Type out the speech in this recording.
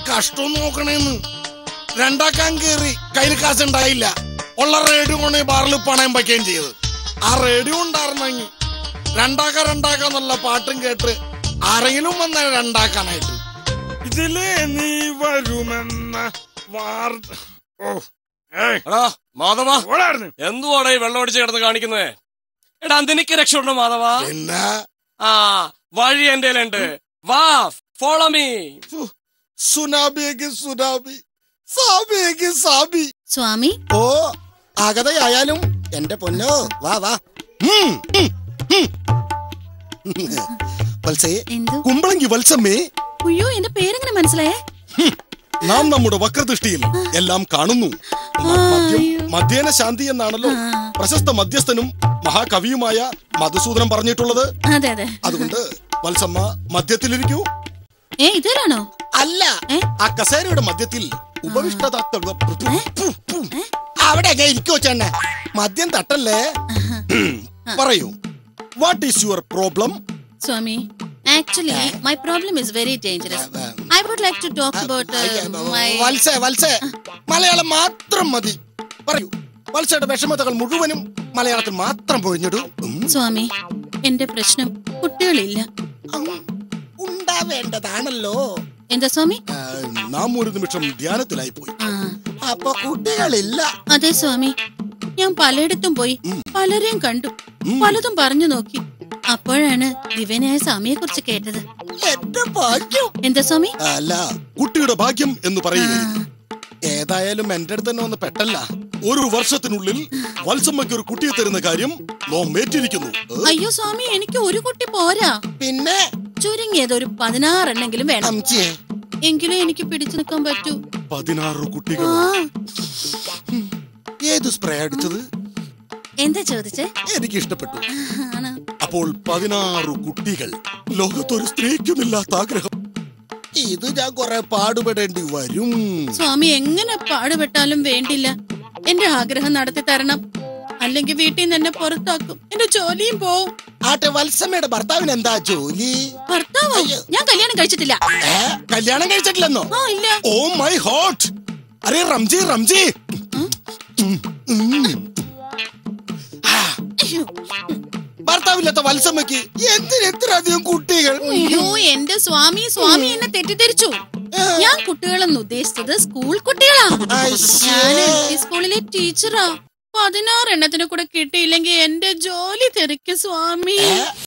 കഷ്ടം നോക്കണേന്ന് രണ്ടാക്കാൻ കേറി കയ്യിൽ കാശ് ഉണ്ടായില്ല ഉള്ള റേഡിയോ കൊണ്ട് ബാറിൽ പണയം വയ്ക്കുകയും ചെയ്ത് ആ റേഡിയോ ഉണ്ടായിരുന്നെങ്കിൽ രണ്ടാക്ക രണ്ടാക്ക എന്നുള്ള പാട്ടും കേട്ട് ആരെങ്കിലും വന്ന രണ്ടാക്കാനായിട്ട് ഇതിലേ നീ വരുമെന്ന വാർത്ത ഓ ഏയ് എടാ മാധവ ഓടായിരുന്നു എന്തുവാടാ ഈ വെള്ളം അടിച്ച് കിടന്ന് കാണിക്കുന്നത് എടാ നിനക്ക് രക്ഷയുണ്ടോ മാധവ പിന്നെ ആ വഴി എന്റെ ഉണ്ട് വാ ഫോളോ മീ സുനാബിയേക്ക് സുനാബി സാബിയേക്ക് സാബി സ്വാമി ഓ ആകതയായാലും എന്റെ പൊന്നോ വാ വാ ഉം, ഉം, ഉം. വത്സേ എന്തു കുമ്പളങ്കി വത്സമ്മേ അയ്യോ എന്റെ പേരെങ്ങനെ മനസ്സിലായേ നാം നമ്മുടെ വക്രദൃഷ്ടിയിൽ എല്ലാം കാണുന്നു മ- മദ്യം മധ്യേന ശാന്തി എന്നാണല്ലോ പ്രശസ്ത മധ്യസ്ഥനും മഹാകവിയുമായ മധുസൂദനം പറഞ്ഞിട്ടുള്ളത് അതെ അതെ അതുകൊണ്ട് വത്സമ്മ മധ്യത്തിലിരിക്കൂ ഏ ഇതിലാണോ അല്ല ഏ? ആ കസേരയുടെ മധ്യത്തിൽ ഉപവിഷ്ടതാക്കൾ അവിടെ ഞാൻ ഇരിക്കോ ചേണ്ണ മദ്യം തട്ടല്ലേ പറയൂ വാട്ട് ഈസ് യുവർ പ്രോബ്ലം സ്വാമി actually my problem is very dangerous I would like to talk about my വത്സേ വത്സേ മലയാളം മാത്രം മതി പറയൂ വത്സയുടെ വിഷമതകൾ മുഴുവനും മലയാളത്തിൽ മാത്രം പൊഴിഞ്ഞിടൂ ഉം. സ്വാമി എന്റെ പ്രശ്നം കുട്ടികളില്ല ഉം. ഉണ്ടാവേണ്ടതാണല്ലോ എന്താ സ്വാമി ആ, നാം ഒരു നിമിഷം ധ്യാനത്തിലായി പോയി ആ അപ്പൊ കുട്ടികളില്ല അതെ സ്വാമി ഞാൻ പലയിടത്തും പോയി പലരെയും കണ്ടു പലതും പറഞ്ഞു നോക്കി അപ്പോഴാണ് ദിവനായ സ്വാമിയെ കുറിച്ച് കേട്ടത് എന്റെ ഭാഗ്യം എന്താ സ്വാമി അല്ല കുട്ടിയുടെ ഭാഗ്യം എന്ന് പറയുകയില്ല ഏതായാലും എന്റെ അടുത്ത് തന്നെ വന്ന് പെട്ടല്ല ഒരു വർഷത്തിനുള്ളിൽ വത്സമ്മയ്ക്ക് ഒരു കുട്ടിയെ തരുന്ന കാര്യം നോം ഏറ്റിരിക്കുന്നു ഏ? അയ്യോ സ്വാമി എനിക്ക് ഒരു കുട്ടി പോരാ പിന്നെ ചുരുങ്ങിയത് ഒരു പതിനാറെണ്ണെങ്കിലും വേണം അമ്മച്ചിയെ എങ്കിലും എനിക്ക് പിടിച്ചു നിൽക്കാൻ പറ്റൂ പതിനാറ് കുട്ടികൾ ആ ഏത് സ്പ്രേ അടിച്ചത് എന്താ ചോദിച്ചേ എനിക്ക് ഇഷ്ടപ്പെട്ടു ആണ്. അപ്പോൾ പതിനാറ് കുട്ടികൾ ലോകത്തൊരു സ്ത്രീക്കുമില്ലാത്ത ആഗ്രഹം ഇത് ഞാൻ കുറെ പാടുപെടേണ്ടി വരും സ്വാമി എങ്ങനെ പാടുപെട്ടാലും വേണ്ടില്ല എന്റെ ആഗ്രഹം നടത്തി തരണം അല്ലെങ്കിൽ വീട്ടിൽ നിന്ന് എന്നെ പുറത്താക്കും എന്റെ ജോലിയും പോവും ആട്ടെ വത്സമ്മയുടെ ഭർത്താവിന് എന്താ ജോലി ഭർത്താവോ ഞാൻ കല്യാണം കഴിച്ചിട്ടില്ല ഏ കല്യാണം കഴിച്ചിട്ടില്ലെന്നോ ആ ഇല്ല ഓ മൈ ഹോട്ട് അരെ റംജി റംജി ഉം, ഉം. ആ, അയ്യോ. ഭർത്താവില്ലാത്ത വത്സമ്മയ്ക്ക് എന്തിനെത്ര അധികം കുട്ടികൾ അയ്യോ എന്റെ സ്വാമി സ്വാമി എന്നെ തെറ്റിദ്ധരിച്ചു ഞാൻ കുട്ടികളെന്ന് ഉദ്ദേശിച്ചത് സ്കൂൾ കുട്ടികളാ അയ്യേ. ഞാൻ എൽ പി സ്കൂളിലെ ടീച്ചറാ പതിനാറ് എണ്ണത്തിന് കൂടെ കിട്ടിയില്ലെങ്കിൽ എന്റെ ജോലി തെറിക്കും സ്വാമി